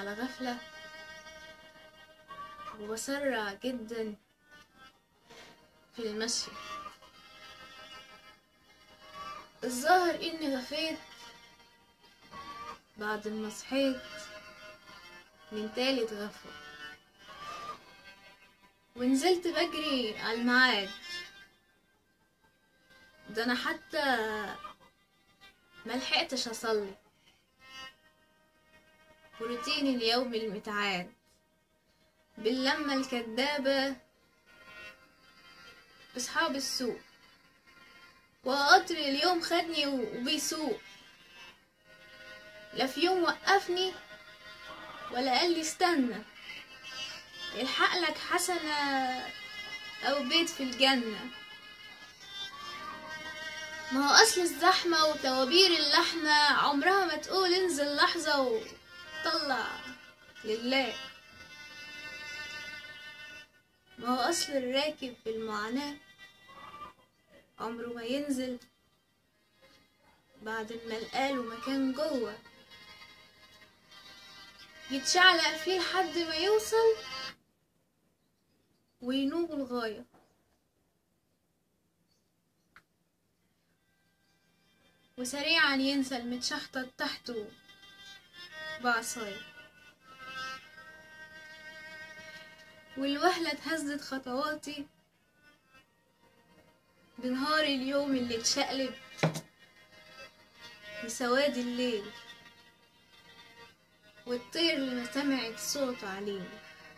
على غفلة وبسرع جدا في المشي الظاهر اني غفيت بعد ما صحيت من تالت غفوة ونزلت بجري على الميعاد ده انا حتى ملحقتش اصلي وروتيني اليومي المتعاد باللمة الكدابة بصحاب السوق وقطر اليوم خدني وبيسوق لا في يوم وقفني ولا قال لي استنى الحق لك حسنة أو بيت في الجنة ما هو أصل الزحمة وتوابير اللحمة عمرها ما تقول انزل لحظة وطلع لله ما هو أصل الراكب في المعاناة عمره ما ينزل بعد ما لقاله مكان جوه يتشعلق فيه لحد ما يوصل وينوب الغاية وسريعا ينسى المتشحطط تحته بعصاية والوهلة اتهزت خطواتي بنهار اليوم اللي اتشقلب بسواد الليل والطير اللي ما سمعت صوت عليه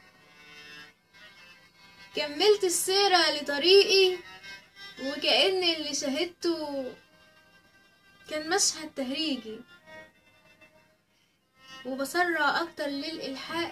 كملت السيرة لطريقي وكأن اللي شاهدته كان مشهد تهريجي وبسرع أكتر للإلحاق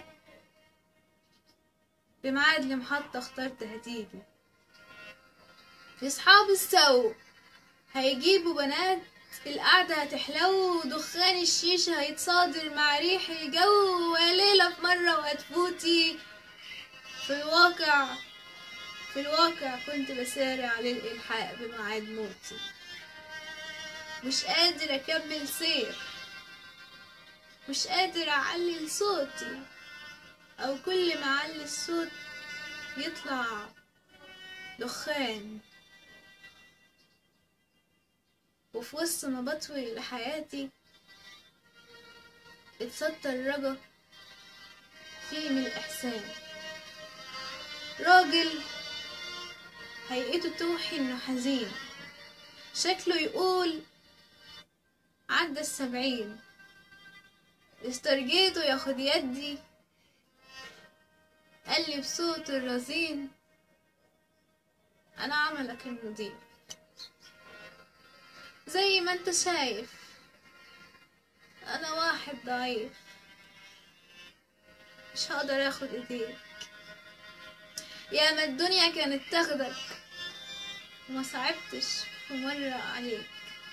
بميعاد لمحطة اخترتها تيجي في صحاب السوق هيجيبوا بنات القعدة هتحلو ودخان الشيشة هيتصادر مع ريح الجو وليلة في مرة وهتفوتي في الواقع في الواقع كنت بسارع للإلحاق بميعاد موتي مش قادر أكمل سير مش قادر أعلي صوتي أو كل ما أعلي الصوت يطلع دخان وفي وسط ما بطوي لحياتي اتسطر رجا فيه من الإحسان راجل هيئته توحي إنه حزين شكله يقول عدى السبعين استرجيته ياخد يدي قال لي بصوت الرزين أنا عملك المدير زي ما انت شايف انا واحد ضعيف مش هقدر اخد ايديك يا ما الدنيا كانت تاخدك وما صعبتش في مرة عليك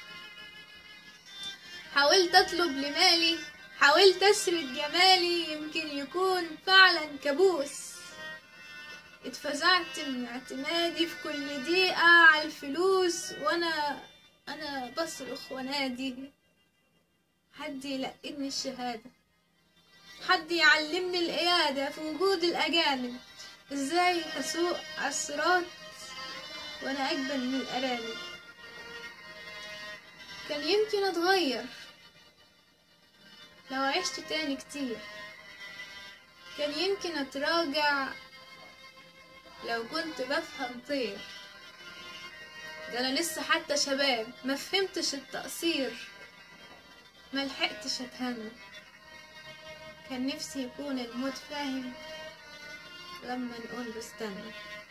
حاولت اطلب لمالي حاولت اسرد جمالي يمكن يكون فعلا كابوس اتفزعت من اعتمادي في كل دقيقة على الفلوس وانا انا بصرخ ونادي حد يلقني الشهادة حد يعلمني القيادة في وجود الأجانب ازاي هسوق عالصراط وانا اجبن من الارانب كان يمكن اتغير لو عشت تاني كتير كان يمكن اتراجع لو كنت بفهم طير ده انا لسه حتى شباب ما فهمتش التقصير ما لحقتش اتهنى كان نفسي يكون الموت فاهم لما نقول بستنى